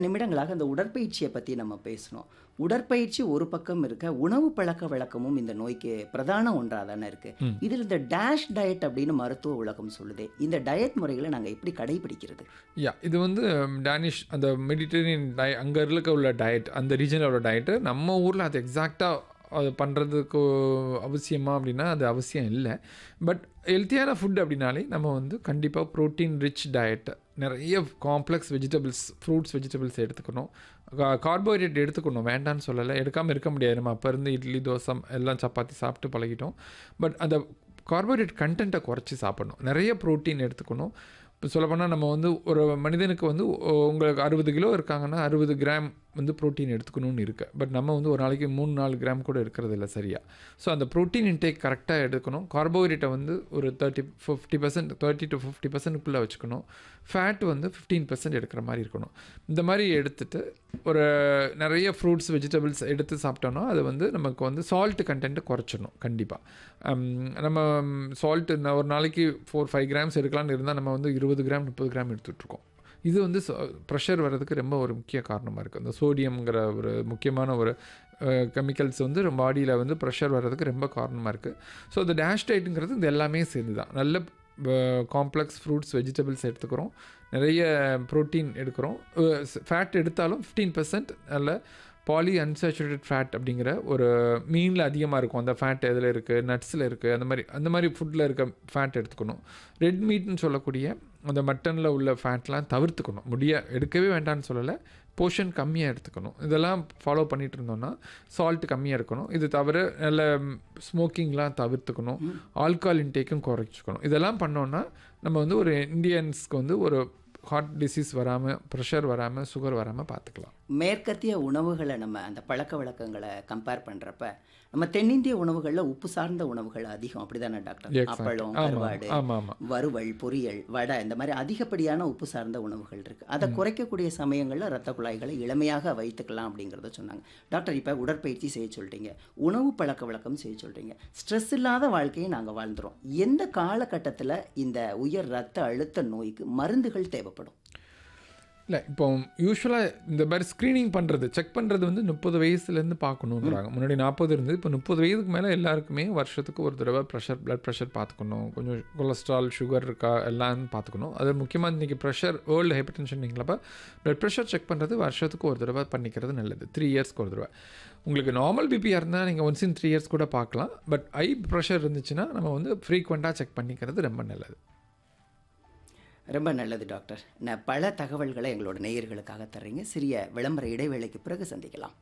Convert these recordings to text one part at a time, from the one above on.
நிமிடங்களாக அந்த உடற்பயிற்சியை பத்தி நம்ம பேசினோம். உடற்பயிற்சி ஒரு பக்கம் இருக்க, உணவு பழக்கவழக்கமும் இந்த நோய்க்கு பிரதான ஒன்றா தானே இருக்கு. ம். இதில இந்த டேஷ் டயட் அப்படின்னு மருத்துவ உலகம் சொல்லுதே. இந்த டயட் முறைகள நாங்க எப்படி கடைபிடிக்கிறது? யா இது வந்து டேனிஷ் அந்த மெடிட்டரேனியன் டய அங்க இருக்க உள்ள டயட் அந்த ரீஜன்ல உள்ள டயட்டு நம்ம ஊர்ல அது எக்ஸாக்ட்டா அது பண்ணுறதுக்கு அவசியமா அப்படின்னா அது அவசியம் இல்லை பட் ஹெல்த்தியான ஃபுட் அப்படின்னாலே நம்ம வந்து கண்டிப்பாக ப்ரோட்டீன் ரிச் டயட் நிறைய காம்ப்ளெக்ஸ் வெஜிடபிள்ஸ் ஃப்ரூட்ஸ் வெஜிடபிள்ஸ் எடுத்துக்கணும் கார்போஹைட்ரேட் எடுத்துக்கணும் வேண்டான்னு சொல்லலை எடுக்காமல் இருக்க முடியாது நம்ம அப்போ இருந்து இட்லி தோசை எல்லாம் சப்பாத்தி சாப்பிட்டு பழகிட்டோம் பட் அந்த கார்போஹைட்ரேட் கண்டென்ட்டை குறைச்சி சாப்பிடணும் நிறைய ப்ரோட்டீன் எடுத்துக்கணும் இப்போ சொல்லப்போனால் நம்ம வந்து ஒரு மனிதனுக்கு வந்து ஒ- உங்களுக்கு அறுபது கிலோ இருக்காங்கன்னா அறுபது கிராம் வந்து ப்ரோட்டீன் எடுத்துக்கணும்னு இருக்கு பட் நம்ம வந்து ஒரு நாளைக்கு மூணு நாலு கிராம் கூட இருக்கிறது இல்லை சரியா ஸோ அந்த ப்ரோட்டீன் இன்டேக் கரெக்டாக எடுக்கணும் கார்போஹைட்ரேட்டை வந்து ஒரு thirty fifty percent thirty to fifty பர்சன்ட்குள்ளே வச்சுக்கணும் ஃபேட் வந்து ஃபிஃப்டீன் பர்சன்ட் எடுக்கிற மாதிரி இருக்கணும் இந்த மாதிரி எடுத்துட்டு ஒரு நிறைய ஃப்ரூட்ஸ் வெஜிடபிள்ஸ் எடுத்து சாப்பிட்டோம்னா அது வந்து நமக்கு வந்து சால்ட் கண்டென்ட்டு குறைச்சிடணும் கண்டிப்பாக நம்ம சால்ட் ஒரு நாளைக்கு ஃபோர் ஃபைவ் கிராம்ஸ் எடுக்கலாம்னு இருந்தால் நம்ம வந்து இருபது கிராம் முப்பது கிராம் எடுத்துகிட்ருக்கோம் இது வந்து ப்ரெஷர் வர்றதுக்கு ரொம்ப ஒரு முக்கிய காரணமாக இருக்குது அந்த சோடியம்ங்கிற ஒரு முக்கியமான ஒரு கெமிக்கல்ஸ் வந்து பாடியில் வந்து ப்ரெஷர் வர்றதுக்கு ரொம்ப காரணமாக இருக்குது ஸோ இந்த டேஷ் டயட்டுங்கிறது இது எல்லாமே சேர்ந்து தான் நல்ல காம்ப்ளெக்ஸ் ஃப்ரூட்ஸ் வெஜிடபிள்ஸ் எடுத்துக்கிறோம் நிறைய ப்ரோட்டீன் எடுக்கிறோம் ஃபேட் எடுத்தாலும் ஃபிஃப்டீன் பர்சன்ட் நல்ல பாலி அன்சாச்சுரேட்டட் ஃபேட் அப்படிங்கிற ஒரு மீனில் அதிகமாக இருக்கும் அந்த ஃபேட் எதில் இருக்குது நட்ஸில் இருக்குது அந்த மாதிரி அந்த மாதிரி ஃபுட்டில் இருக்க ஃபேட் எடுத்துக்கணும் ரெட் மீட்னு சொல்லக்கூடிய அந்த மட்டனில் உள்ள ஃபேட்லாம் தவிர்த்துக்கணும் முடிய எடுக்கவே வேண்டாம்னு சொல்லலை போர்ஷன் கம்மியாக எடுத்துக்கணும் இதெல்லாம் ஃபாலோ பண்ணிட்டு இருந்தோம்னா சால்ட் கம்மியாக இருக்கணும் இது தவிர நல்ல ஸ்மோக்கிங்லாம் தவிர்த்துக்கணும் ஆல்கால் இன்டேக்கும் குறைச்சிக்கணும் இதெல்லாம் பண்ணோன்னா நம்ம வந்து ஒரு இந்தியன்ஸ்க்கு வந்து ஒரு ஹார்ட் டிசீஸ் வராமல் ப்ரெஷர் வராமல் சுகர் வராமல் பார்த்துக்கலாம் மேற்கத்திய உணவுகள நம்ம அந்த பழக்கவழக்கங்கள கம்பேர் பண்றப்ப, நம்ம தென்னிந்திய உணவுகள்ல உப்பு சார்ந்த உணவுகள் அதிகம். அப்படிதானே டாக்டர்? Exactly. அப்பளம், ஆமா, கருவாடு, ஆமா, ஆமா. வறுவல், பொரியல், வடை இந்த மாதிரி அதிகப்படியான உப்பு சார்ந்த உணவுகள் இருக்கு. அதை குறைக்கக்கூடிய சமயங்கள்ல இரத்த குழாய்களை இளமையாக வைத்துக்கலாம் அப்படிங்கிறத சொன்னாங்க. டாக்டர் இப்ப உடற்பயிற்சி செய்ய சொல்லிட்டீங்க. உணவு பழக்கவழக்கம் செய்ய சொல்றீங்க. ஸ்ட்ரெஸ் இல்லாத வாழ்க்கையை நாங்க வாழ்ந்துறோம். எந்த காலகட்டத்துல இந்த உயர் இரத்த அழுத்த நோய்க்கு மருந்துகள் தேவைப்படும்? இல்லை இப்போ யூஸ்வலாக இந்த மாதிரி ஸ்க்ரீனிங் பண்ணுறது செக் பண்ணுறது வந்து முப்பது வயசுலேருந்து பார்க்கணுங்கிறாங்க முன்னாடி நாற்பது இருந்தது இப்போ முப்பது வயதுக்கு மேலே எல்லாருக்குமே வருஷத்துக்கு ஒரு தடவை ப்ரெஷர் பிளட் ப்ரெஷர் பார்த்துக்கணும் கொஞ்சம் கொலஸ்ட்ரால் சுகர் இருக்கா எல்லாம் பார்த்துக்கணும் அது முக்கியமாக இன்றைக்கி ப்ரெஷர் வேர்ல்டு ஹைப்பர்டென்ஷன்ங்கிறப்ப பிளட் ப்ரெஷர் செக் பண்ணுறது வருஷத்துக்கு ஒரு தடவை பண்ணிக்கிறது நல்லது த்ரீ இயர்ஸ்க்கு ஒரு தடவை உங்களுக்கு நார்மல் பிபியாக இருந்தால் நீங்கள் ஒன்ஸ் இன் த்ரீ இயர்ஸ் கூட பார்க்கலாம் பட் ஐ ப்ரெஷர் இருந்துச்சுன்னா நம்ம வந்து ஃப்ரீக்வெண்ட்டாக செக் பண்ணிக்கிறது ரொம்ப நல்லது ரொம்ப நல்லது டாக்டர். நான் பல தகவல்களை எங்களோட நேயர்களுக்காக தர்றீங்க. சிறிய விளம்பர இடைவேளைக்கு பிறகு சந்திக்கலாம்.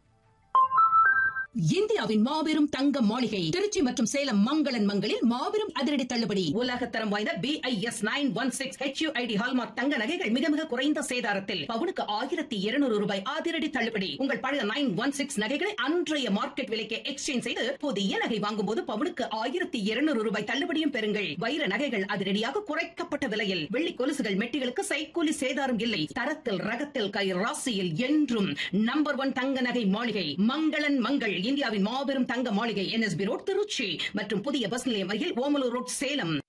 இந்தியாவின் மாபெரும் தங்க மாளிகை திருச்சி மற்றும் சேலம் மங்களன் மங்களில் மாபெரும் அதிரடி தள்ளுபடி உலகத்தரம் வாய்ந்த B I S nine one six HUID hallmark தங்க நகைகள் மிக மிக குறைந்த சேதாரத்தில் பவுனுக்கு ஆயிரத்தி இருநூறு ரூபாய் அதிரடி தள்ளுபடி உங்கள் பழைய நைன் ஒன் சிக்ஸ் நகைகளை அன்றைய மார்க்கெட் விலைக்கு எக்ஸ்சேஞ்ச் செய்து புதிய நகை வாங்கும் போது பவுனுக்கு ஆயிரத்தி இருநூறு ரூபாய் தள்ளுபடியும் பெறுங்கள் வைர நகைகள் அதிரடியாக குறைக்கப்பட்ட விலையில் வெள்ளி கொலுசுகள் மெட்டிகளுக்கு சைக்கூலி சேதாரம் இல்லை தரத்தில் ரகத்தில் கை ராசியில் என்றும் நம்பர் ஒன் தங்க நகை மாளிகை மங்களன் மங்கள் இந்தியாவின் மாபெரும் தங்க மாளிகை என்எஸ்பி ரோட் திருச்சி மற்றும் புதிய பஸ் நிலையம் அருகில் ஓமலூர் ரோட் சேலம்